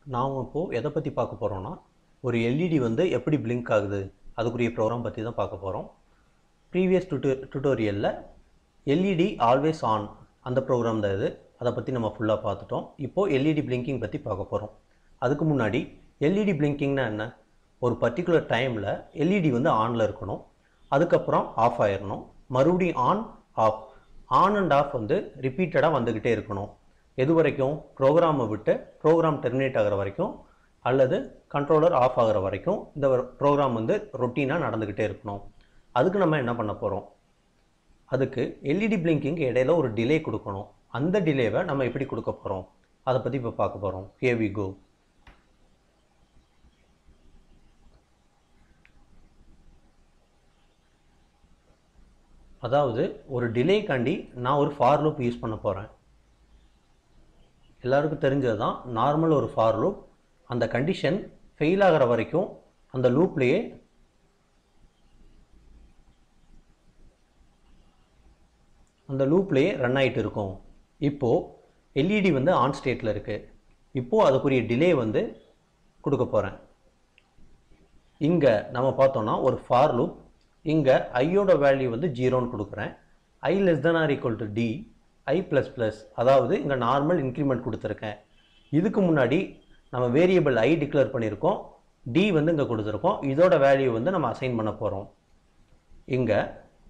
நாம் இப்போது எதை பற்றி பார்க்க போகிறோம்னா ஒரு எல்இடி வந்து எப்படி பிளிங்க் ஆகுது அதுக்குரிய ப்ரோக்ராம் பற்றி தான் பார்க்க போகிறோம் ப்ரீவியஸ் டுட்டோ டுட்டோரியலில் எல்இடி ஆல்வேஸ் ஆன் அந்த ப்ரோக்ராம் தான் இது அதை பற்றி நம்ம ஃபுல்லாக பார்த்துட்டோம் இப்போது எல்இடி பிளிங்கிங் பற்றி பார்க்க போகிறோம் அதுக்கு முன்னாடி எல்இடி பிளிங்கிங்னா என்ன ஒரு பர்டிகுலர் டைமில் எல்இடி வந்து ஆனில் இருக்கணும் அதுக்கப்புறம் ஆஃப் ஆயிடணும் மறுபடியும் on off on and off வந்து ரிப்பீட்டடாக வந்துக்கிட்டே இருக்கணும் எது வரைக்கும் ப்ரோக்ராமை விட்டு ப்ரோக்ராம் டெர்மினேட் ஆகிற வரைக்கும் அல்லது கண்ட்ரோலர் ஆஃப் ஆகிற வரைக்கும் இந்த ப்ரோக்ராம் வந்து ரொட்டீனாக நடந்துக்கிட்டே இருக்கணும் அதுக்கு நம்ம என்ன பண்ண போகிறோம் அதுக்கு எல்இடி பிளிங்கிங் இடையில ஒரு டிலே கொடுக்கணும் அந்த டிலேவை நம்ம எப்படி கொடுக்க போகிறோம் அதை பற்றி இப்போ பார்க்க போகிறோம் ஹியர் வி கோ அதாவது ஒரு டிலேக்காண்டி நான் ஒரு ஃபார் லூப் யூஸ் பண்ண போகிறேன் எல்லாருக்கும் தெரிஞ்சது தான் நார்மல் ஒரு ஃபார் லூப் அந்த கண்டிஷன் ஃபெயில் ஆகிற வரைக்கும் அந்த லூப்லேயே அந்த லூப்லேயே ரன் ஆகிட்டு இருக்கும் இப்போது எல்இடி வந்து ஆன் ஸ்டேட்டில் இருக்குது இப்போது அதுக்குரிய டிலே வந்து கொடுக்க போகிறேன் இங்கே நம்ம பார்த்தோன்னா ஒரு ஃபார் லூப் இங்கே ஐயோட வேல்யூ வந்து ஜீரோன்னு கொடுக்குறேன் I less than or equal to T I plus plus அதாவது இங்கே நார்மல் இன்க்ரிமெண்ட் கொடுத்துருக்கேன் இதுக்கு முன்னாடி நம்ம வேரியபிள் ஐ டிக்ளேர் பண்ணியிருக்கோம் டி வந்து இங்கே கொடுத்துருக்கோம் இதோட வேல்யூ வந்து நம்ம அசைன் பண்ண போகிறோம் இங்கே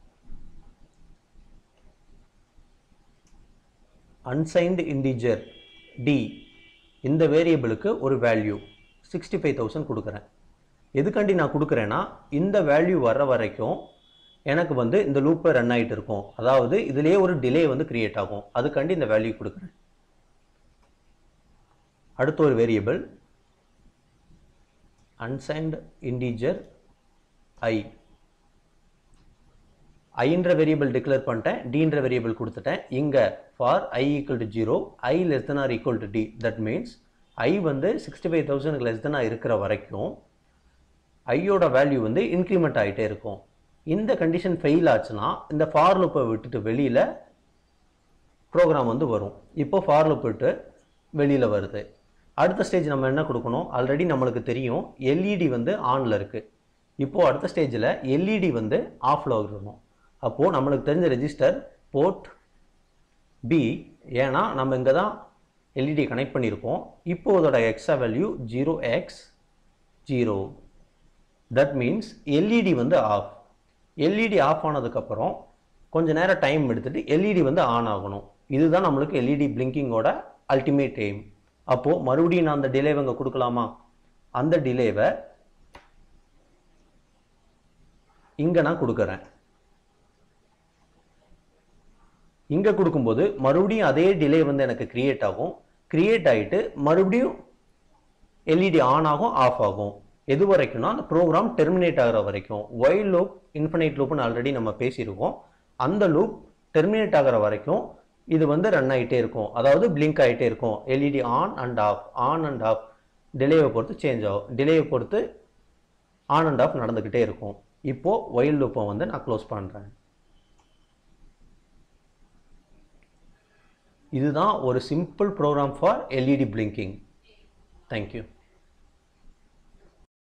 அன்சைன்டு இன்டிஜர் டி இந்த வேரியபிளுக்கு ஒரு வேல்யூ சிக்ஸ்டி ஃபைவ் தௌசண்ட் கொடுக்குறேன் எதுக்காண்டி நான் கொடுக்குறேன்னா இந்த வேல்யூ வர்ற வரைக்கும் எனக்கு வந்து இந்த லூப்பில் ரன் ஆகிட்டு இருக்கும் அதாவது இதுலேயே ஒரு டிலே வந்து கிரியேட் ஆகும் அதுக்காண்டி இந்த வேல்யூ கொடுக்குறேன் அடுத்த ஒரு வேரியபிள் அன்சைன்டு இன்டிஜர் ஐ ஐன்ற வேரியபிள் டிக்ளேர் பண்ணிட்டேன் டின்ற வேரியபிள் கொடுத்துட்டேன் இங்கே for I equal to zero I less than or equal to T that means I வந்து சிக்ஸ்டி ஃபைவ் தௌசண்ட்க்கு லெஸ் தெனாக இருக்கிற வரைக்கும் ஐயோட வேல்யூ வந்து இன்க்ரிமெண்ட் ஆகிட்டே இருக்கும் இந்த கண்டிஷன் ஃபெயில் ஆச்சுன்னா இந்த ஃபார் லூப்பை விட்டுட்டு வெளியில் ப்ரோக்ராம் வந்து வரும் இப்போ ஃபார் லூப் விட்டு வெளியில் வருது அடுத்த ஸ்டேஜ் நம்ம என்ன கொடுக்கணும் ஆல்ரெடி நம்மளுக்கு தெரியும் எல்இடி வந்து ஆனில் இருக்குது இப்போது அடுத்த ஸ்டேஜில் எல்இடி வந்து ஆஃபில் இருக்கணும் அப்போது நம்மளுக்கு தெரிஞ்ச ரெஜிஸ்டர் போர்ட் பி ஏன்னா நம்ம இங்கே தான் எல்இடி கனெக்ட் பண்ணியிருக்கோம் இப்போ அதோட hexa value zero x zero that means LED வந்து ஆஃப் எல்இடி ஆஃப் ஆனதுக்கப்புறம் கொஞ்ச நேரம் டைம் எடுத்துகிட்டு எல்இடி வந்து ஆன் ஆகணும் இதுதான் நம்மளுக்கு எல்இடி பிளிங்கிங்கோட அல்டிமேட் எய்ம் அப்போது மறுபடியும் நான் அந்த டிலேவை இங்கே கொடுக்கலாமா அந்த டிலேவை இங்கே நான் கொடுக்குறேன் இங்கே கொடுக்கும்போது மறுபடியும் அதே டிலே வந்து எனக்கு கிரியேட் ஆகும் கிரியேட் ஆகிட்டு மறுபடியும் எல்இடி ஆன் ஆகும் ஆஃப் ஆகும் எது வரைக்கும்னா அந்த ப்ரோக்ராம் டெர்மினேட் ஆகிற வரைக்கும் ஒயில் லூப் இன்ஃபினைட் லூப்னு ஆல்ரெடி நம்ம பேசியிருக்கோம் அந்த லூப் டெர்மினேட் ஆகிற வரைக்கும் இது வந்து ரன் ஆகிட்டே இருக்கும் அதாவது பிளிங்க் ஆகிட்டே இருக்கும் LED on and off on and off டிலேவை பொறுத்து சேஞ்ச் ஆகும் டிலேவை பொறுத்து ஆன் அண்ட் ஆஃப் நடந்துக்கிட்டே இருக்கும் இப்போது ஒயில் லூப்பை வந்து நான் க்ளோஸ் பண்ணுறேன் இதுதான் ஒரு simple program for LED blinking thank you